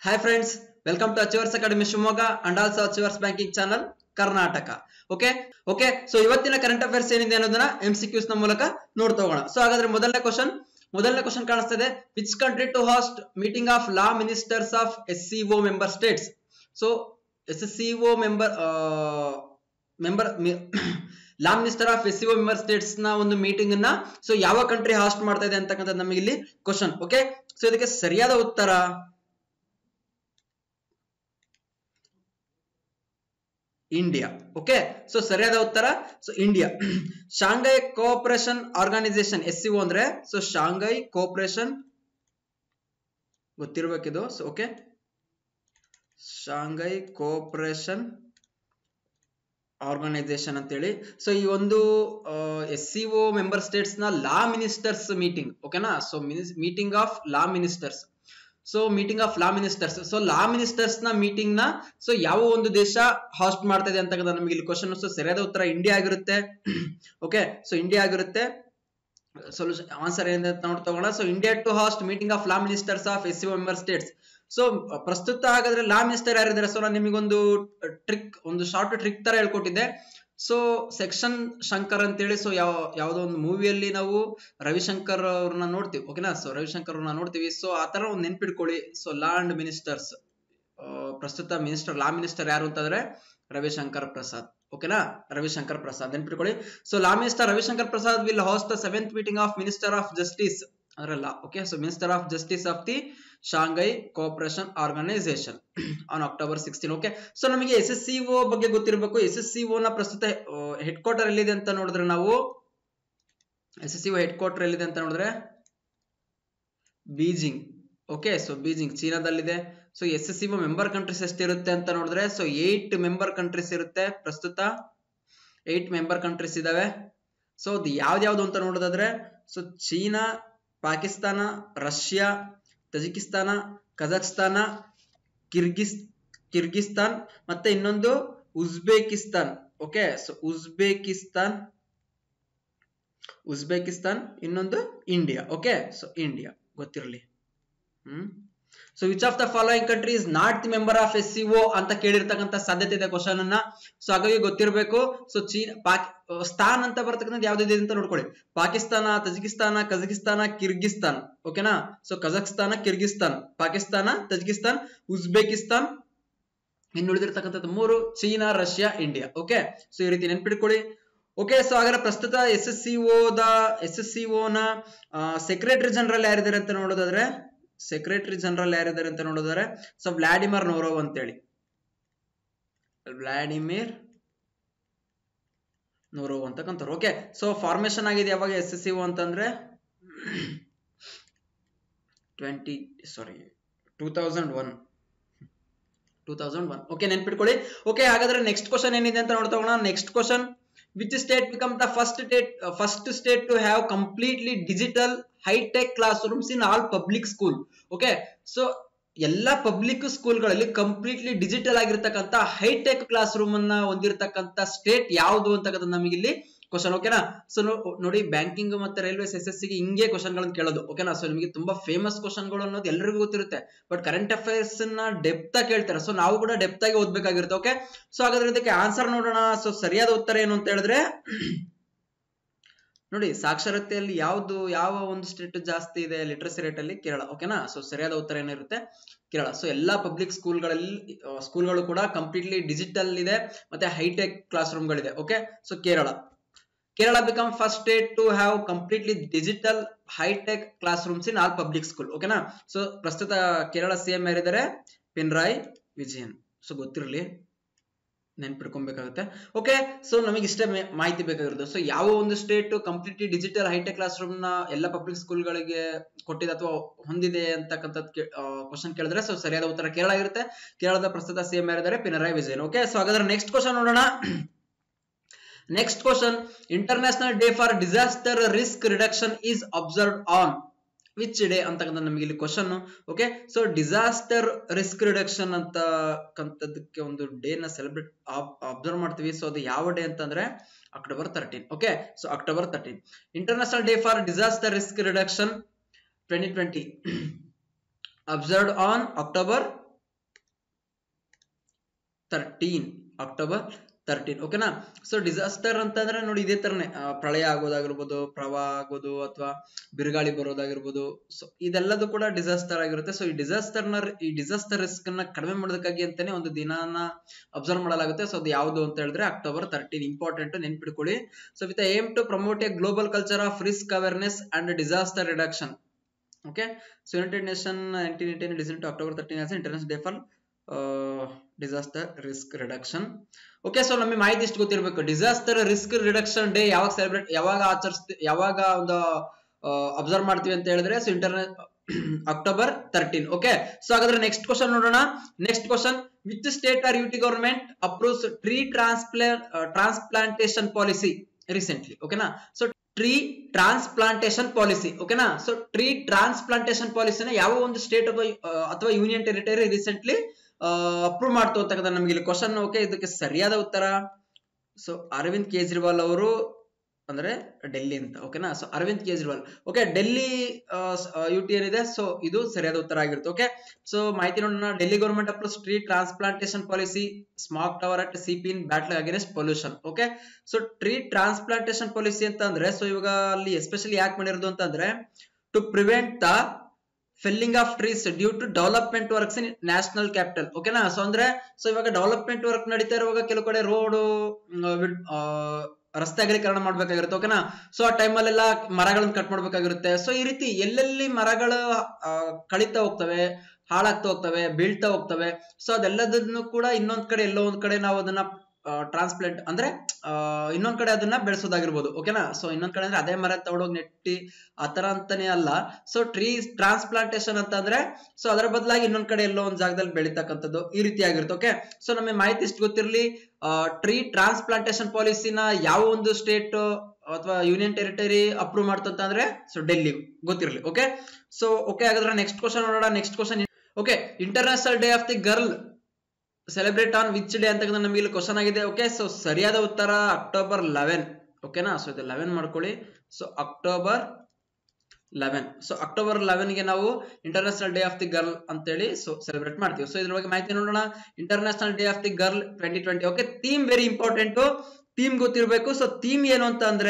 hi friends welcome to Achievers Academy Shivamogga and also Achievers banking channel Karnataka okay okay so ಇವತ್ತಿನ current affairs ಏನಿದೆ ಅನ್ನೋದನ್ನ M C Qs ನ ಮೂಲಕ ನೋಡ್ತಾ ಹೋಗೋಣ ಸೊ ಹಾಗಾದ್ರೆ ಮೊದಲನೇ ಕ್ವಶನ್ ಮೊದಲನೇ ಕ್ವಶನ್ ಕಾಣಿಸ್ತಾ ಇದೆ which country to host meeting of law ministers of S C O member states so S S C O member member law minister of S C O member states ನ ಒಂದು meeting ಅನ್ನ so ಯಾವ country hoist ಮಾಡ್ತಾ ಇದೆ ಅಂತಕ್ಕಂಥದ್ದು ನಮಗೆ ಇಲ್ಲಿ question okay so ಇದಕ್ಕೆ ಸರಿಯಾದ ಉತ್ತರ ಇಂಡಿಯಾ ಓಕೆ ಸೊ ಸರಿಯಾದ ಉತ್ತರ so India Shanghai cooperation organisation S C ಅಂದ್ರೆ ಸೊ ಶಾಂಘೈ ಕೋಆಪರೇಷನ್ ಗೊತ್ತಿರ್ಬೇಕಿದು so okay Shanghai cooperation organisation ಅಂತೇಳಿ ಸೊ ಈ ಒಂದು S C O member states ನ ಲಾ ಮಿನಿಸ್ಟರ್ಸ್ ಮೀಟಿಂಗ್ ಓಕೆನಾ so meeting of law ministers so meeting of law ministers so law ministers ನ meeting ನ so ಯಾವ ಒಂದು ದೇಶ ಹಾಸ್ಟ್ ಮಾಡ್ತಾ ಇದೆ ಅಂತ ನಮಗೆ ಇಲ್ಲಿ ಕ್ವಶನ್ ಸೊ ಸರಿಯಾದ ಉತ್ತರ ಇಂಡಿಯಾ ಆಗಿರುತ್ತೆ ಓಕೆ ಸೊ ಇಂಡಿಯಾ ಆಗಿರುತ್ತೆ ಸೊಲ್ಯೂಷನ್ ಆನ್ಸರ್ ಏನಿದೆ ಅಂತ ನೋಡ್ತಾ ಹೋಗೋಣ so India to host meeting of law ministers of S C member states so ಪ್ರಸ್ತುತ ಹಾಗಾದ್ರೆ ಲಾ ಮಿನಿಸ್ಟರ್ ಯಾರಿದ್ದಾರೆ ಸೊ ನಾನು ನಿಮಗೊಂದು ಟ್ರಿಕ್ ಒಂದು ಶಾರ್ಟ್ ಟ್ರಿಕ್ ತರ ಹೇಳ್ಕೊಟ್ಟಿದ್ದೆ ಸೊ ಸೆಕ್ಷನ್ ಶಂಕರ್ ಅಂತೇಳಿ ಸೊ ಯಾವ ಯಾವ್ದೋ ಒಂದು ಮೂವಿಯಲ್ಲಿ ನಾವು ರವಿಶಂಕರ್ ಅವ್ರನ್ನ ನೋಡ್ತೀವಿ ಓಕೆನಾ ಸೊ ರವಿಶಂಕರ್ ಅವ್ರನ್ನ ನೋಡ್ತೀವಿ ಸೊ ಆ ತರ ಒಂದು ನೆನ್ಪಿಟ್ಕೊಳ್ಳಿ ಸೊ ಲಾ ಅಂಡ್ ಮಿನಿಸ್ಟರ್ಸ್ ಪ್ರಸ್ತುತ ಮಿನಿಸ್ಟರ್ ಲಾ ಮಿನಿಸ್ಟರ್ ಯಾರು ಅಂತಂದ್ರೆ ರವಿಶಂಕರ್ ಪ್ರಸಾದ್ ಓಕೆನಾ ರವಿಶಂಕರ್ ಪ್ರಸಾದ್ ನೆನ್ಪಿಟ್ಕೊಳ್ಳಿ so law minister Ravishankar Prasad will host the seventh meeting of minister of justice ಅದರಲ್ಲ okay so minister of justice of the Shanghai cooperation organisation on October sixteen okay so ನಮಗೆ S S C O ಬಗ್ಗೆ ಗೊತ್ತಿರಬೇಕು S S C ನ ಪ್ರಸ್ತುತ head headquarter ಎಲ್ಲಿದೆ ಅಂತ ನೋಡಿದ್ರೆ ನಾವು S S C headquarter ಎಲ್ಲಿದೆ ಅಂತ ನೋಡಿದ್ರೆ ಬೀಜಿಂಗ್ ಓಕೆ ಸೊ ಬೀಜಿಂಗ್ ಚೀನಾದಲ್ಲಿದೆ so S S C member countries ಎಷ್ಟಿರುತ್ತೆ ಅಂತ ನೋಡಿದ್ರೆ ಸೊ ಏಟ್ ಮೆಂಬರ್ ಕಂಟ್ರೀಸ್ ಇರುತ್ತೆ ಪ್ರಸ್ತುತ ಏಟ್ ಮೆಂಬರ್ ಕಂಟ್ರೀಸ್ ಇದಾವೆ ಸೊ ಅದು ಯಾವ್ದ್ಯಾವ್ದು ಅಂತ ನೋಡೋದಾದ್ರೆ so China Pakistan Russia Tajikistan Kazakhstan Kyrgyz Kyrgyzstan ಮತ್ತೆ ಇನ್ನೊಂದು Uzbekistan okay so Uzbekistan Uzbekistan ಇನ್ನೊಂದು ಇಂಡಿಯಾ ಓಕೆ ಸೊ ಇಂಡಿಯಾ ಗೊತ್ತಿರಲಿ hmm so which of the following country is not the member of S C O ಅಂತ ಕೇಳಿರ್ತಕ್ಕಂಥ ಸಾಧ್ಯತೆ ಇದೆ question ಅನ್ನ so ಹಾಗಾಗಿ ಗೊತ್ತಿರಬೇಕು ಸೊ ಚೀನ್ ಪಾಕ್ ಸ್ಥಾನ್ ಅಂತ ಬರ್ತಕ್ಕಂಥ ಯಾವ್ದಿದೆ ಅಂತ ನೋಡ್ಕೊಳ್ಳಿ ಪಾಕಿಸ್ತಾನ ತಜಿಕಿಸ್ತಾನ ಕಜಕಿಸ್ತಾನ ಕಿರ್ಗಿಸ್ತಾನ್ ಓಕೆನಾ so Kazakhstan Kyrgyzstan Pakistan Tajikistan Uzbekistan ಇನ್ನು ಉಳಿದಿರ್ತಕ್ಕಂಥದ್ದು ಮೂರು China Russia India okay so ಈ ರೀತಿ ನೆನ್ಪಿಟ್ಕೊಳ್ಳಿ ಓಕೆ ಸೊ ಹಾಗಾದ್ರೆ ಪ್ರಸ್ತುತ S S C the S S C ನ ಸೆಕ್ರೆಟರಿ ಜನರಲ್ ಯಾರಿದ್ದಾರೆ ಅಂತ ನೋಡೋದಾದ್ರೆ ಸೆಕ್ರೆಟರಿ ಜನರಲ್ ಯಾರಿದ್ದಾರೆ ಅಂತ ನೋಡಿದರೆ ಸೊ ವ್ಲಾಡಿಮಿರ್ ನೋರೋವ್ ಅಂತೇಳಿ ವ್ಲಾಡಿಮಿರ್ ನೋರೋವ್ ಅಂತಕ್ಕಂಥವ್ರು ಓಕೆ ಸೊ ಫಾರ್ಮೇಶನ್ ಆಗಿದೆ ಯಾವಾಗ ಎಸ್ ಎಸ್ ಸಿ ಅಂತಂದ್ರೆ twenty sorry two thousand one two thousand one okay ನೆನ್ಪಿಟ್ಕೊಳ್ಳಿ ಓಕೆ ಹಾಗಾದ್ರೆ ನೆಕ್ಸ್ಟ್ ಕ್ವಶನ್ ಏನಿದೆ ಅಂತ ನೋಡ್ತಾ ಹೋಗೋಣ next question which state become the first state first state to have completely digital hi-tech classrooms in all public school okay so ಎಲ್ಲಾ public ಸ್ಕೂಲ್ಗಳಲ್ಲಿ completely digital ಆಗಿರ್ತಕ್ಕಂಥ hi-tech classroom ಅನ್ನ ಹೊಂದಿರತಕ್ಕಂತ state ಯಾವುದು ಅಂತಕ್ಕಂಥ ನಮಗೆ ಇಲ್ಲಿ ಕ್ವಶನ್ ಓಕೆನಾ ಸೊ ನೋಡಿ ಬ್ಯಾಂಕಿಂಗ್ ಮತ್ತೆ ರೈಲ್ವೇಸ್ ಎಸ್ ಎಸ್ ಗೆ ಹಿಂಗೆ ಕ್ವಶನ್ ಗಳನ್ನ ಕೇಳೋದು ಓಕೆನಾ ಸೊ ನಿಮಗೆ ತುಂಬಾ ಫೇಮಸ್ ಕ್ವಶನ್ಗಳು ಅನ್ನೋದು ಎಲ್ಲರಿಗೂ ಗೊತ್ತಿರುತ್ತೆ ಬಟ್ ಕರೆಂಟ್ ಅಫೇರ್ಸ್ ನ ಡೆಪ್ತ್ ಆಗಿ ಕೇಳ್ತಾರೆ ಸೊ ನಾವು ಕೂಡ ಡೆಪ್ತ್ ಆಗಿ ಓದ್ಬೇಕಾಗಿರುತ್ತೆ ಓಕೆ ಸೊ ಹಾಗಾದ್ರೆ ಇದಕ್ಕೆ ಆನ್ಸರ್ ನೋಡೋಣ ಸೊ ಸರಿಯಾದ ಉತ್ತರ ಏನು ಅಂತ ಹೇಳಿದ್ರೆ ನೋಡಿ ಸಾಕ್ಷರತೆಯಲ್ಲಿ ಯಾವ್ದು ಯಾವ ಒಂದು ಸ್ಟೇಟ್ ಜಾಸ್ತಿ ಇದೆ ಲಿಟ್ರಸಿ ರೇಟ್ ಅಲ್ಲಿ ಕೇರಳ ಓಕೆನಾ ಸೊ ಸರಿಯಾದ ಉತ್ತರ ಏನಿರುತ್ತೆ ಕೇರಳ ಸೊ ಎಲ್ಲಾ ಪಬ್ಲಿಕ್ ಸ್ಕೂಲ್ಗಳಲ್ಲಿ ಸ್ಕೂಲ್ಗಳು ಕೂಡ ಕಂಪ್ಲೀಟ್ಲಿ ಡಿಜಿಟಲ್ ಇದೆ ಮತ್ತೆ ಹೈಟೆಕ್ ಕ್ಲಾಸ್ ರೂಮ್ಗಳಿದೆ okay so Kerala Kerala become first state to have completely digital hi-tech classrooms in all public school ಓಕೆನಾ ಸೊ ಪ್ರಸ್ತುತ ಕೇರಳ ಸಿಎಂ ಯಾರಿದ್ದಾರೆ ಪಿನ್ರಾಯ್ ವಿಜಯನ್ ಸೊ ಗೊತ್ತಿರಲಿ ನೆನ್ಪಿಡ್ಕೊಬೇಕಾಗುತ್ತೆ ಓಕೆ ಸೊ ನಮಗೆ ಇಷ್ಟೇ ಮಾಹಿತಿ ಬೇಕಾಗಿರೋದು ಸೊ ಯಾವ ಒಂದು state completely digital hi-tech classroom ನ ಎಲ್ಲ ಪಬ್ಲಿಕ್ ಸ್ಕೂಲ್ಗಳಿಗೆ ಕೊಟ್ಟಿದೆ ಅಥವಾ ಹೊಂದಿದೆ ಅಂತಕ್ಕಂಥದ್ದು ಕ್ವಶನ್ ಕೇಳಿದ್ರೆ ಸೊ ಸರಿಯಾದ ಉತ್ತರ ಕೇರಳ ಇರುತ್ತೆ ಕೇರಳದ ಪ್ರಸ್ತುತ ಸಿಎಂ ಯಾರಿದ್ದಾರೆ ಪಿನರಾಯ್ ವಿಜಯನ್ ಓಕೆ ಸೊ ಹಾಗಾದ್ರೆ ನೆಕ್ಸ್ಟ್ ಕ್ವಶನ್ ನೋಡೋಣ next question international day for disaster risk reduction is observe on which day ಅಂತಕ್ಕಂಥ ನಮಗೆ ಇಲ್ಲಿ question okay so disaster risk reduction ಅಂತಕ್ಕಂಥದಕ್ಕೆ ಒಂದು ಡೇ ನ ಸೆಲೆಬ್ರೇಟ್ ಅಬ್ಸರ್ವ್ ಮಾಡ್ತೀವಿ ಸೊ ಅದು ಯಾವ ಡೇ ಅಂತಂದ್ರೆ October thirteen okay so October thirteen international day for disaster risk reduction twenty twenty observed on October thirteen October thirteen ಓಕೆನಾ so disaster ಅಂತಂದ್ರೆ ನೋಡಿ ಇದೇ ತರನೇ ಆ, ಪ್ರಳಯ ಆಗೋದಾಗಿರ್ಬೋದು ಪ್ರವಾಹ ಆಗೋದು ಅಥವಾ ಬಿರುಗಾಳಿ ಬರೋದಾಗಿರ್ಬೋದು ಸೊ ಇದೆಲ್ಲದೂ ಕೂಡ ಡಿಸಾಸ್ಟರ್ ಆಗಿರುತ್ತೆ ಸೊ ಈ ಡಿಸಾಸ್ಟರ್ ನ ಈ ಡಿಸಾಸ್ಟರ್ ರಿಸ್ಕ್ ನ ಕಡಿಮೆ ಮಾಡೋದಕ್ಕಾಗಿ ಅಂತಾನೆ ಒಂದು ದಿನಾನ ಅಬ್ಸರ್ವ್ ಮಾಡಲಾಗುತ್ತೆ ಸೊ ಅದು ಯಾವುದು ಅಂತ ಹೇಳಿದ್ರೆ ಅಕ್ಟೋಬರ್ ತರ್ಟೀನ್ ಇಂಪಾರ್ಟೆಂಟ್ ನೆನ್ಪಿಟ್ಕೊಳ್ಳಿ so with aim to promote a global culture of risk awareness and disaster reduction okay so United Nation nineteen eighteen decent October thirteen as international day for disaster risk reduction okay so ನಮಗೆ ಮಾಹಿತಿ ಇಷ್ಟು ಗೊತ್ತಿರಬೇಕು disaster risk reduction day ಯಾವಾಗ celebrate ಯಾವಾಗ ಆಚರಿಸ್ತೀವಿ ಯಾವಾಗ ಒಂದು observe ಮಾಡ್ತೀವಿ ಅಂತ ಹೇಳಿದ್ರೆ ಸೊ ಇಂಟರ್ನೆ ಅಕ್ಟೋಬರ್ ತರ್ಟೀನ್ ಓಕೆ ಸೊ ಹಾಗಾದ್ರೆ ನೆಕ್ಸ್ಟ್ ಕ್ವಶನ್ ನೋಡೋಣ next question which state or UT government approves tree transplant transplantation policy recently ಓಕೆನಾ ಸೊ ಟ್ರೀ ಟ್ರಾನ್ಸ್ಪ್ಲಾಂಟೇಶನ್ ಪಾಲಿಸಿ ಓಕೆನಾ ಸೊ ಟ್ರೀ ಟ್ರಾನ್ಸ್ಪ್ಲಾಂಟೇಶನ್ ಪಾಲಿಸಿನ ಯಾವ ಒಂದು ಸ್ಟೇಟ್ ಅಥವಾ ಅಥವಾ ಯೂನಿಯನ್ ಟೆರಿಟರಿ ರೀಸೆಂಟ್ಲಿ ಅಪ್ರೂವ್ ಮಾಡ್ತು ಅಂತಕ್ಕಂಥ ನಮ್ಗೆ ಇಲ್ಲಿ ಕ್ವಶನ್ ಓಕೆ ಇದಕ್ಕೆ ಸರಿಯಾದ ಉತ್ತರ ಸೊ ಅರವಿಂದ್ ಕೇಜ್ರಿವಾಲ್ ಅವರು ಅಂದ್ರೆ ಡೆಲ್ಲಿ ಅಂತ ಓಕೆನಾ so Arvind Kejriwal okay Delhi U T ಏನಿದೆ ಸೊ ಇದು ಸರಿಯಾದ ಉತ್ತರ ಆಗಿರುತ್ತೆ ಓಕೆ ಸೊ ಮಾಹಿತಿ ನೋಡೋಣ Delhi government approve street transplantation policy smog tower at CP in battle against pollution okay so tree transplantation policy ಅಂತ ಅಂದ್ರೆ ಸೊ ಇವಾಗ ಅಲ್ಲಿ ಎಸ್ಪೆಷಲಿ ಯಾಕೆ ಮಾಡಿರೋದು ಅಂತಂದ್ರೆ to prevent the felling of trees due to development works in national capital ಓಕೆನಾ so ಅಂದ್ರೆ so ಇವಾಗ ಡೆವಲಪ್ಮೆಂಟ್ ವರ್ಕ್ ನಡೀತಾ ಇರುವಾಗ ಕೆಲವು ಕಡೆ ರೋಡ್ ರಸ್ತೆ ಅಗಲೀಕರಣ ಮಾಡ್ಬೇಕಾಗಿರುತ್ತೆ ಓಕೆನಾ ಸೊ ಆ ಟೈಮಲ್ಲೆಲ್ಲ ಮರಗಳನ್ನ ಕಟ್ ಮಾಡ್ಬೇಕಾಗಿರುತ್ತೆ ಸೊ ಈ ರೀತಿ ಎಲ್ಲೆಲ್ಲಿ ಮರಗಳು ಆ, ಕಳೀತಾ ಹೋಗ್ತವೆ ಹಾಳಾಗ್ತಾ ಹೋಗ್ತವೆ ಬೀಳ್ತಾ ಹೋಗ್ತವೆ ಸೊ ಅದೆಲ್ಲದನ್ನು ಕೂಡ ಇನ್ನೊಂದ್ ಕಡೆ ಎಲ್ಲೋ ಒಂದ್ ಕಡೆ ನಾವು ಅದನ್ನ ಟ್ರಾನ್ಸ್ಪ್ಲಾಂಟ್ ಅಂದ್ರೆ ಆ, ಇನ್ನೊಂದ್ ಕಡೆ ಅದನ್ನ ಬೆಳೆಸೋದಾಗಿರ್ಬೋದು ಓಕೆನಾ ಸೊ ಇನ್ನೊಂದ್ ಕಡೆ ಅಂದ್ರೆ ಅದೇ ಮರ ತಗೊಂಡೋಗಿ ನೆಟ್ಟಿ ಆತರ ಅಂತಾನೆ ಅಲ್ಲ ಸೊ ಟ್ರೀ ಟ್ರಾನ್ಸ್ಪ್ಲಾಂಟೇಶನ್ ಅಂತ ಅಂದ್ರೆ ಸೊ ಅದರ ಬದಲಾಗಿ ಇನ್ನೊಂದ್ ಕಡೆ ಎಲ್ಲೋ ಒಂದ್ ಜಾಗದಲ್ಲಿ ಬೆಳೀತಕ್ಕಂಥದ್ದು ಈ ರೀತಿ ಆಗಿರುತ್ತೆ ಓಕೆ ಸೊ ನಮಗೆ ಮಾಹಿತಿ ಇಷ್ಟು ಗೊತ್ತಿರಲಿ ಟ್ರೀ ಟ್ರಾನ್ಸ್ಪ್ಲಾಂಟೇಶನ್ ಪಾಲಿಸಿನ ಯಾವ ಒಂದು ಸ್ಟೇಟ್ ಅಥವಾ ಯೂನಿಯನ್ ಟೆರಿಟರಿ ಅಪ್ರೂವ್ ಮಾಡ್ತಂತ ಅಂದ್ರೆ ಸೊ ಡೆಲ್ಲಿ ಗೊತ್ತಿರಲಿ ಓಕೆ ಸೊ ಓಕೆ ಹಾಗಾದ್ರೆ ನೆಕ್ಸ್ಟ್ ಕ್ವಶನ್ ನೋಡೋಣ next question okay international day of the girl celebrate on which day ಅಂತ ನಮಗೆ ಇಲ್ಲಿ ಕ್ವಶನ್ ಆಗಿದೆ ಓಕೆ ಸೊ ಸರಿಯಾದ ಉತ್ತರ ಅಕ್ಟೋಬರ್ ಲೆವೆನ್ ಓಕೆನಾ ಸೊ ಇದು ಲೆವೆನ್ ಮಾಡ್ಕೊಳ್ಳಿ so October eleven so October ಲೆವೆನ್ಗೆ ನಾವು international day of the girl ಅಂತೇಳಿ ಸೊ ಸೆಲೆಬ್ರೇಟ್ ಮಾಡ್ತೀವಿ ಸೊ ಇದ್ರ ಬಗ್ಗೆ ಮಾಹಿತಿ ನೋಡೋಣ international day of the girl twenty twenty okay theme very important theme ಗೊತ್ತಿರಬೇಕು ಸೊ ಥೀಮ್ ಏನು ಅಂತ ಅಂದ್ರೆ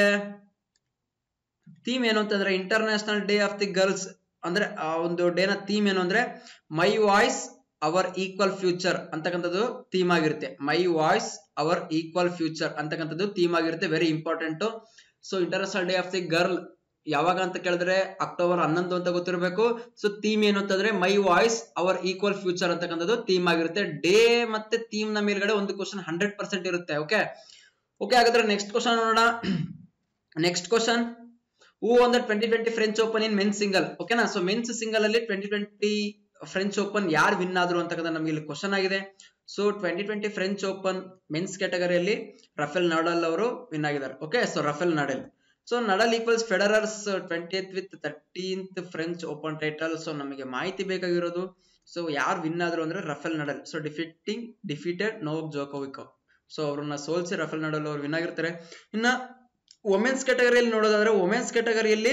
ಥೀಮ್ ಏನು ಅಂತಂದ್ರೆ international day of the girls ಅಂದ್ರೆ ಆ ಒಂದು ಡೇನ ಥೀಮ್ ಏನು ಅಂದ್ರೆ my voice our equal future ಅಂತಕ್ಕಂಥದ್ದು ಥೀಮ್ ಆಗಿರುತ್ತೆ my voice our equal future ಅಂತಕ್ಕಂಥದ್ದು ಥೀಮ್ ಆಗಿರುತ್ತೆ very important so international day of the girl ಯಾವಾಗ ಅಂತ ಕೇಳಿದ್ರೆ ಅಕ್ಟೋಬರ್ ಹನ್ನೊಂದು ಅಂತ ಗೊತ್ತಿರಬೇಕು ಸೊ ಥೀಮ್ ಏನು ಅಂತಂದ್ರೆ my voice our equal future ಅಂತಕ್ಕಂಥದ್ದು ಥೀಮ್ ಆಗಿರುತ್ತೆ ಡೇ ಮತ್ತೆ ಥೀಮ್ ನ ಮೇಲ್ಗಡೆ ಒಂದು ಕ್ವಶನ್ ಹಂಡ್ರೆಡ್ ಪರ್ಸೆಂಟ್ ಇರುತ್ತೆ ಓಕೆ ಓಕೆ ಹಾಗಾದ್ರೆ ನೆಕ್ಸ್ಟ್ ಕ್ವಶನ್ ನೋಡೋಣ next question who won the twenty twenty French Open in men single ಓಕೆನಾ ಸೊ ಮೆನ್ಸ್ ಸಿಂಗಲ್ ಅಲ್ಲಿ ಟ್ವೆಂಟಿ ಟ್ವೆಂಟಿ ಫ್ರೆಂಚ್ ಓಪನ್ ಯಾರು ವಿನ್ ಆದ್ರು ಅಂತಕ್ಕಂಥ ನಮಗೆ ಇಲ್ಲಿ ಕ್ವಶನ್ ಆಗಿದೆ so twenty twenty French Open men's ಕ್ಯಾಟಗರಿಯಲ್ಲಿ ರಫೇಲ್ ನಡಲ್ ಅವರು ವಿನ್ ಆಗಿದ್ದಾರೆ okay so Rafael Nadal so Nadal equals Federer's twenty with thirteenth French Open title so ನಮಗೆ ಮಾಹಿತಿ ಬೇಕಾಗಿರೋದು ಸೊ ಯಾರು ವಿನ್ ಆದ್ರು ಅಂದ್ರೆ Rafael Nadal so defeating defeated Novak Djokovic so ಅವ್ರನ್ನ ಸೋಲ್ಸಿ ರಫೇಲ್ ನಡಲ್ ಅವ್ರು ವಿನ್ ಆಗಿರ್ತಾರೆ ಇನ್ನ ವುಮೆನ್ಸ್ ಕ್ಯಾಟಗರಿಯಲ್ಲಿ ನೋಡೋದಾದ್ರೆ ವುಮೆನ್ಸ್ ಕ್ಯಾಟಗರಿಯಲ್ಲಿ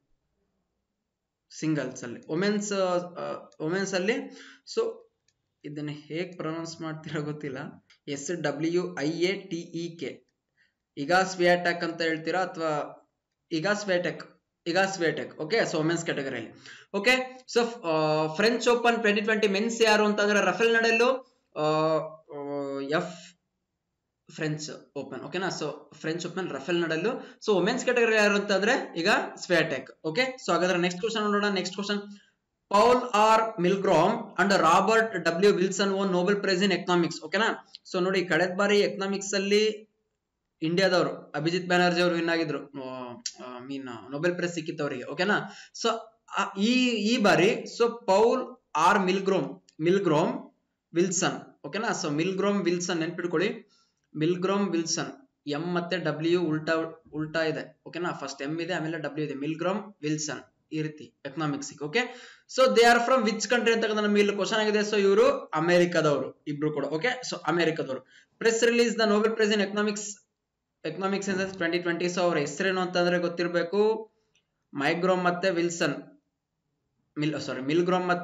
ಸಿಂಗಲ್ಸ್ ಅಲ್ಲಿ ವುಮೆನ್ಸ್ ವುಮೆನ್ಸ್ ಅಲ್ಲಿ ಸೊ ಇದನ್ನ ಹೇಗ್ ಪ್ರೊನೌನ್ಸ್ ಮಾಡ್ತಿರೋ ಗೊತ್ತಿಲ್ಲ S W I A T E K ಈಗ ಸ್ವಿಯಾಟೆಕ್ ಅಂತ ಹೇಳ್ತೀರಾ ಅಥವಾ ಈಗ ಸ್ವೇಟೆಕ್ ಈಗ ಸ್ವೇಟೆಕ್ ಓಕೆ ಸೊ ವುಮೆನ್ಸ್ ಕ್ಯಾಟಗರಿಯಲ್ಲಿ okay so French Open twenty twenty men's ಯಾರು ಅಂತಂದ್ರೆ Rafael Nadal of French Open ಓಕೆನಾ so French Open Rafael Nadal so women's category ಯಾರು ಅಂತಂದ್ರೆ ಈಗ ಸ್ವೇಟೆಕ್ ಓಕೆ ಸೊ ಹಾಗಾದ್ರೆ ನೆಕ್ಸ್ಟ್ ಕ್ವಶನ್ ನೋಡೋಣ next question Paul R Milgrom and Robert W Wilson won Nobel prize in economics ಓಕೆನಾ so ನೋಡಿ ಕಳೆದ ಬಾರಿ ಎಕನಾಮಿಕ್ಸ್ ಅಲ್ಲಿ ಇಂಡಿಯಾದವರು ಅಭಿಜಿತ್ ಬ್ಯಾನರ್ಜಿ ಅವರು ವಿನ್ ಆಗಿದ್ರು ಮೀನ್ ನೊಬೆಲ್ ಪ್ರೈಸ್ ಸಿಕ್ಕಿತ್ತು ಅವರಿಗೆ ಓಕೆನಾ ಸೊ ಈ ಈ ಬಾರಿ so Paul R Milgrom Milgrom Wilson ಓಕೆನಾ ಸೊ ಮಿಲ್ಗ್ರೋಮ್ ವಿಲ್ಸನ್ ನೆನ್ಪಿಟ್ಕೊಳ್ಳಿ ಮಿಲ್ಗ್ರೋಮ್ ವಿಲ್ಸನ್ ಎಂ ಮತ್ತೆ ಡಬ್ಲ್ಯೂ ಉಲ್ಟಾ ಉಲ್ಟಾ ಇದೆ ಓಕೆನಾ ಫಸ್ಟ್ ಎಂ ಇದೆ ಆಮೇಲೆ ಡಬ್ಲ್ಯೂ ಇದೆ ಮಿಲ್ಗ್ರಾಮ್ ವಿಲ್ಸನ್ ಈ ರೀತಿ economics okay so they are from which country ಅಂತ ನಮಗೆ ಇಲ್ಲಿ ಕ್ವಶನ್ ಆಗಿದೆ ಸೊ ಇವರು ಅಮೆರಿಕದವರು ಇಬ್ರು ಕೂಡ ಓಕೆ ಸೊ ಅಮೆರಿಕದವರು press release the Nobel prize in economics economics sciences twenty twenty so ಅವ್ರ ಹೆಸರೇನು ಅಂತಂದ್ರೆ ಗೊತ್ತಿರಬೇಕು ಮೈಗ್ರೋಮ್ ಮತ್ತೆ ವಿಲ್ಸನ್ ಮಿಲ್ ಸಾರಿ ಮಿಲ್ಗ್ರೋಮ್ ಮತ್ತೆ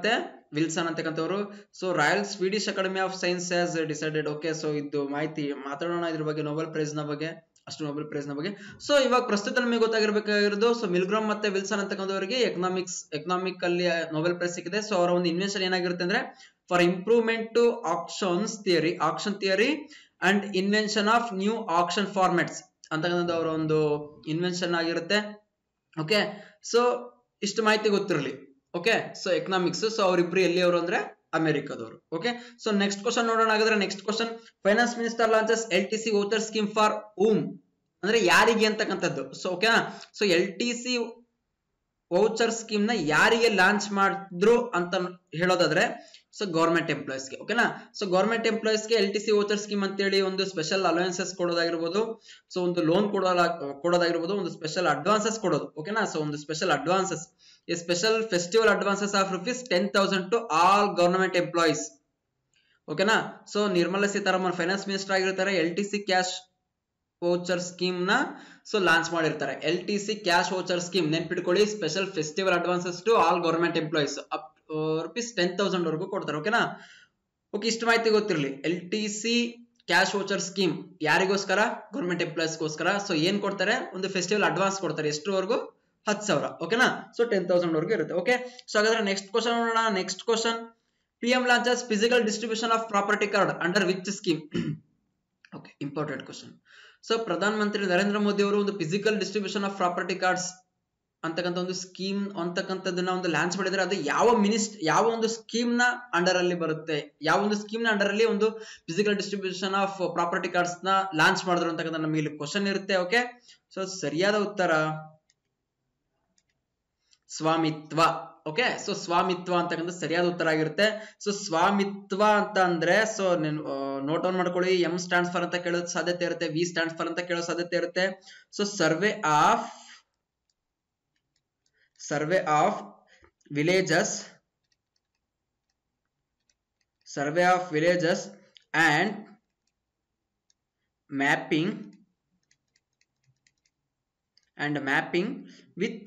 ವಿಲ್ಸನ್ ಅಂತಕ್ಕಂಥವ್ರು so Royal Swedish Academy of Science has decided okay so ಇದು ಮಾಹಿತಿ ಮಾತಾಡೋಣ ಇದ್ರ ಬಗ್ಗೆ ನೊಬೆಲ್ ಪ್ರೈಸ್ ನ ಬಗ್ಗೆ ಅಷ್ಟು ನೊಬೆಲ್ ಪ್ರೈಸ್ ನ ಬಗ್ಗೆ ಸೊ ಇವಾಗ ಪ್ರಸ್ತುತ ನಮಗೆ ಗೊತ್ತಾಗಿರ್ಬೇಕಾಗಿರೋದು ಸೊ ಮಿಲ್ಗ್ರಾಮ್ ಮತ್ತೆ ವಿಲ್ಸನ್ ಅಂತಕ್ಕಂಥವರಿಗೆ ಎಕನಾಮಿಕ್ಸ್ ಎಕನಾಮಿಕ್ ಅಲ್ಲಿ ನೊಬೆಲ್ ಪ್ರೈಸ್ ಸಿಕ್ಕಿದೆ ಸೊ ಅವರ ಒಂದು ಇನ್ವೆನ್ಷನ್ ಏನಾಗಿರುತ್ತೆ ಅಂದ್ರೆ for improvement to auctions theory auction theory and invention of new auction formats ಅಂತಕ್ಕಂಥ ಅವರ ಒಂದು ಇನ್ವೆನ್ಷನ್ ಆಗಿರುತ್ತೆ ಓಕೆ ಸೊ ಇಷ್ಟು ಮಾಹಿತಿ ಗೊತ್ತಿರಲಿ ಓಕೆ ಸೊ ಎಕನಾಮಿಕ್ಸ್ ಸೊ ಅವರಿಬ್ರು ಎಲ್ಲಿ ಅವರು ಅಂದ್ರೆ ಅಮೆರಿಕದವರು ಓಕೆ ಸೊ ನೆಕ್ಸ್ಟ್ ಕ್ವಶನ್ ನೋಡೋಣ ಹಾಗಾದ್ರೆ next question finance minister launches L T C voucher scheme for um ಅಂದ್ರೆ ಯಾರಿಗೆ ಅಂತಕ್ಕಂಥದ್ದು ಸೊ ಓಕೆನಾ so L T C voucher scheme ನ ಯಾರಿಗೆ ಲಾಂಚ್ ಮಾಡಿದ್ರು ಅಂತ ಹೇಳೋದಾದ್ರೆ ಸೊ ಗೌರ್ಮೆಂಟ್ ಎಂಪ್ಲಾಯೀಸ್ಗೆ ಓಕೆನಾ ಸೊ ಗೌರ್ಮೆಂಟ್ ಎಂಪ್ಲಾಯೀಸ್ಗೆ L T C voucher scheme ಅಂತೇಳಿ ಒಂದು ಸ್ಪೆಷಲ್ ಅಲವೆನ್ಸಸ್ ಕೊಡೋದಾಗಿರ್ಬೋದು ಸೊ ಒಂದು ಲೋನ್ ಕೊಡೋದ ಕೊಡೋದಾಗಿರ್ಬೋದು ಒಂದು ಸ್ಪೆಷಲ್ ಅಡ್ವಾನ್ಸಸ್ ಕೊಡೋದು ಓಕೆನಾ ಸೊ ಒಂದು special advances a special festival advances of rupees ten thousand to all government employees ಓಕೆನಾ so Nirmala Sitharaman finance minister ಆಗಿರ್ತಾರೆ L T C cash voucher scheme ನ ಸೊ ಲಾಂಚ್ ಮಾಡಿರ್ತಾರೆ L T C cash voucher scheme ನೆನ್ಪಿಟ್ಕೊಳ್ಳಿ special festival advances to all government employees up rupees ten thousand ವರೆಗೂ ಕೊಡ್ತಾರೆ ಓಕೆನಾ okay ಇಷ್ಟು ಮಾಹಿತಿ ಗೊತ್ತಿರಲಿ L T C cash voucher scheme ಯಾರಿಗೋಸ್ಕರ ಗೌರ್ಮೆಂಟ್ ಎಂಪ್ಲಾಯೀಸ್ಗೋಸ್ಕರ ಸೊ ಏನ್ ಕೊಡ್ತಾರೆ ಒಂದು ಫೆಸ್ಟಿವಲ್ ಅಡ್ವಾನ್ಸ್ ಕೊಡ್ತಾರೆ ಎಷ್ಟುವರೆಗೂ ಹತ್ತು ಸಾವಿರ ಓಕೆನಾ ಸೊ ಟೆನ್ ತೌಸಂಡ್ ವರೆಗೂ ಇರುತ್ತೆ ಓಕೆ ಸೊ ಹಾಗಾದ್ರೆ ನೆಕ್ಸ್ಟ್ ಕ್ವಶನ್ ನೋಡೋಣ next question P M launches physical distribution of property card under which scheme okay important question so ಪ್ರಧಾನ ಮಂತ್ರಿ ನರೇಂದ್ರ ಮೋದಿ ಅವರು ಒಂದು physical distribution of property cards ಅಂತಕ್ಕಂಥ ಒಂದು ಸ್ಕೀಮ್ ಅಂತಕ್ಕಂಥದ್ದನ್ನ ಒಂದು ಲಾಂಚ್ ಮಾಡಿದ್ರೆ ಅದು ಯಾವ ಮಿನಿಸ್ಟ್ ಯಾವ ಒಂದು ಸ್ಕೀಮ್ ನ ಅಂಡರ್ ಅಲ್ಲಿ ಬರುತ್ತೆ ಯಾವ ಒಂದು ಸ್ಕೀಮ್ ನ ಅಂಡರ್ ಅಲ್ಲಿ ಒಂದು physical distribution of property cards ನ ಲಾಂಚ್ ಮಾಡಿದ್ರು ಅಂತಕ್ಕಂಥ ನಮಗೆ ಇಲ್ಲಿ ಕ್ವಶನ್ ಇರುತ್ತೆ ಓಕೆ ಸೊ ಸರಿಯಾದ ಉತ್ತರ ಸ್ವಾಮಿತ್ವ ಓಕೆ ಸೊ ಸ್ವಾಮಿತ್ವ ಅಂತಕ್ಕಂಥ ಸರಿಯಾದ ಉತ್ತರ ಆಗಿರುತ್ತೆ ಸೊ ಸ್ವಾಮಿತ್ವ ಅಂತ ಅಂದ್ರೆ ಸೊ ನೋಟ್ ಆನ್ ಮಾಡ್ಕೊಳ್ಳಿ ಎಂ ಸ್ಟ್ಯಾಂಡ್ಸ್ ಫಾರ್ ಅಂತ ಕೇಳೋ ಸಾಧ್ಯತೆ ಇರುತ್ತೆ ವಿ ಸ್ಟ್ಯಾಂಡ್ಸ್ ಫಾರ್ ಅಂತ ಕೇಳೋ ಸಾಧ್ಯತೆ ಇರುತ್ತೆ so survey of survey of villages survey of villages and mapping and mapping with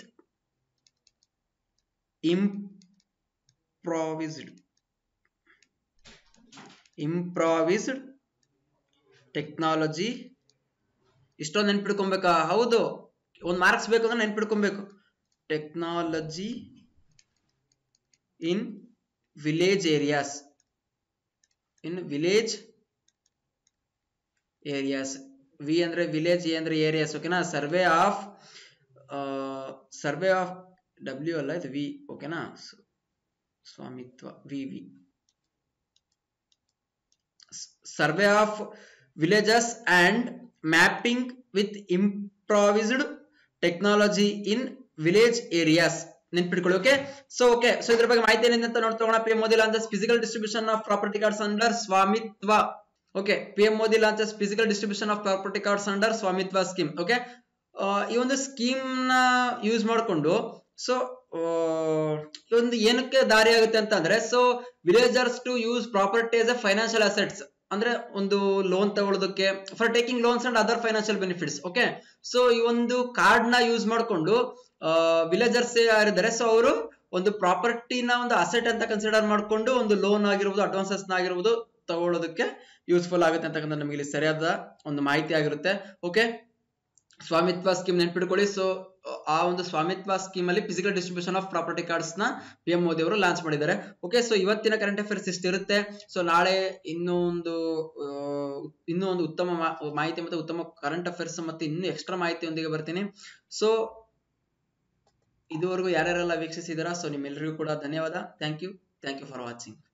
improvised improvised technology ಇಷ್ಟೊಂದು ನೆನ್ಪಿಡ್ಕೊಬೇಕಾ ಹೌದು ಒಂದು ಮಾರ್ಕ್ಸ್ ಬೇಕು ಅಂದ್ರೆ ನೆನ್ಪಿಡ್ಕೊಬೇಕು technology in village areas in village areas V ಅಂದ್ರೆ ವಿಲೇಜ್ ಎ ಅಂದ್ರೆ ಏರಿಯಾಸ್ ಓಕೆನಾ survey of survey of W ಅಲ್ಲ ಇದು ವಿ ಓಕೆನಾ Swamitva V V survey of villages and mapping with improvised technology in village areas ನೆನ್ಪಿಟ್ಕೊಳ್ಳಿ ಓಕೆ ಸೊ ಓಕೆ ಸೊ ಇದ್ರ ಬಗ್ಗೆ ಮಾಹಿತಿ ಏನಿದೆ ಅಂತ ನೋಡ್ತೋಣ P M Modi launches physical distribution of property cards under Swamitva okay P M Modi launches physical distribution of property cards under Swamitva scheme okay ಈ ಒಂದು scheme ನ ಯೂಸ್ ಮಾಡಿಕೊಂಡು ಸೊ ಒಂದು ಏನಕ್ಕೆ ದಾರಿ ಆಗುತ್ತೆ ಅಂತ ಅಂದ್ರೆ so villagers to use property as a financial assets ಅಂದ್ರೆ ಒಂದು ಲೋನ್ ತಗೊಳ್ಳೋದಕ್ಕೆ for taking loans and other financial benefits okay so ಈ ಒಂದು ಕಾರ್ಡ್ ನ ಯೂಸ್ ಮಾಡಿಕೊಂಡು ವಿಲೇಜರ್ಸ್ ಯಾರಿದ್ದಾರೆ ಸೊ ಅವರು ಒಂದು ಪ್ರಾಪರ್ಟಿನ ಒಂದು ಅಸೆಟ್ ಅಂತ ಕನ್ಸಿಡರ್ ಮಾಡ್ಕೊಂಡು ಒಂದು ಲೋನ್ ಆಗಿರ್ಬೋದು ಅಡ್ವಾನ್ಸಸ್ ಆಗಿರ್ಬೋದು ತಗೊಳ್ಳೋದಕ್ಕೆ ಯೂಸ್ಫುಲ್ ಆಗುತ್ತೆ ಅಂತಕ್ಕಂಥ ನಮಗೆ ಇಲ್ಲಿ ಸರಿಯಾದ ಒಂದು ಮಾಹಿತಿ ಆಗಿರುತ್ತೆ ಓಕೆ ಸ್ವಾಮಿತ್ವ ಸ್ಕೀಮ್ ನೆನ್ಪಿಟ್ಕೊಳ್ಳಿ ಸೊ ಆ ಒಂದು ಸ್ವಾಮಿತ್ವ ಸ್ಕೀಮ್ ಅಲ್ಲಿ physical distribution of property cards ನ ಪಿ ಎಂ ಮೋದಿ ಅವರು ಲಾಂಚ್ ಮಾಡಿದ್ದಾರೆ ಓಕೆ ಸೊ ಇವತ್ತಿನ ಕರೆಂಟ್ ಅಫೇರ್ಸ್ ಇಷ್ಟಿರುತ್ತೆ ಸೊ ನಾಳೆ ಇನ್ನೂ ಒಂದು ಇನ್ನೂ ಒಂದು ಉತ್ತಮ ಮಾಹಿತಿ ಮತ್ತೆ ಉತ್ತಮ ಕರೆಂಟ್ ಅಫೇರ್ಸ್ ಮತ್ತೆ ಇನ್ನೂ ಎಕ್ಸ್ಟ್ರಾ ಮಾಹಿತಿಯೊಂದಿಗೆ ಬರ್ತೀನಿ ಸೊ ಇದುವರೆಗೂ ಯಾರ್ಯಾರೆಲ್ಲ ವೀಕ್ಷಿಸಿದಾರಾ ಸೊ ನಿಮ್ಮೆಲ್ಲರಿಗೂ ಕೂಡ ಧನ್ಯವಾದ thank you thank you for watching